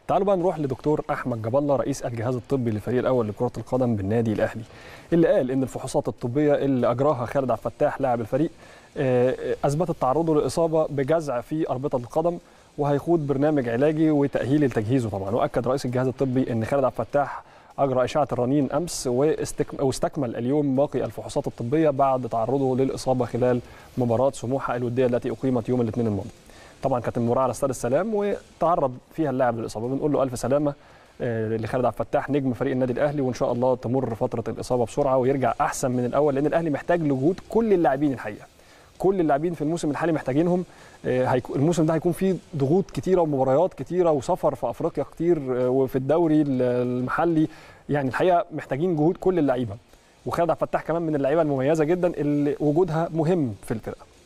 تعالوا بقى نروح لدكتور احمد جاب الله رئيس الجهاز الطبي للفريق الاول لكره القدم بالنادي الاهلي اللي قال ان الفحوصات الطبيه اللي اجراها خالد عبد الفتاح لاعب الفريق اثبتت تعرضه لاصابه بجزع في اربطه القدم وهيخوض برنامج علاجي وتاهيلي لتجهيزه طبعا واكد رئيس الجهاز الطبي ان خالد عبد الفتاح اجرى اشعه الرنين امس واستكمل اليوم باقي الفحوصات الطبيه بعد تعرضه للاصابه خلال مباراه سموحه الوديه التي اقيمت يوم الاثنين الماضي. طبعا كانت المباراه على استاد السلام وتعرض فيها اللاعب للاصابه بنقول له الف سلامه لخالد عبد الفتاح نجم فريق النادي الاهلي وان شاء الله تمر فتره الاصابه بسرعه ويرجع احسن من الاول لان الاهلي محتاج لجهود كل اللاعبين الحقيقه. كل اللاعبين في الموسم الحالي محتاجينهم الموسم ده هيكون فيه ضغوط كتيره ومباريات كتيره وسفر في افريقيا كتير وفي الدوري المحلي يعني الحقيقه محتاجين جهود كل اللعيبه وخالد عبد الفتاح كمان من اللعيبه المميزه جدا اللي وجودها مهم في الفرقه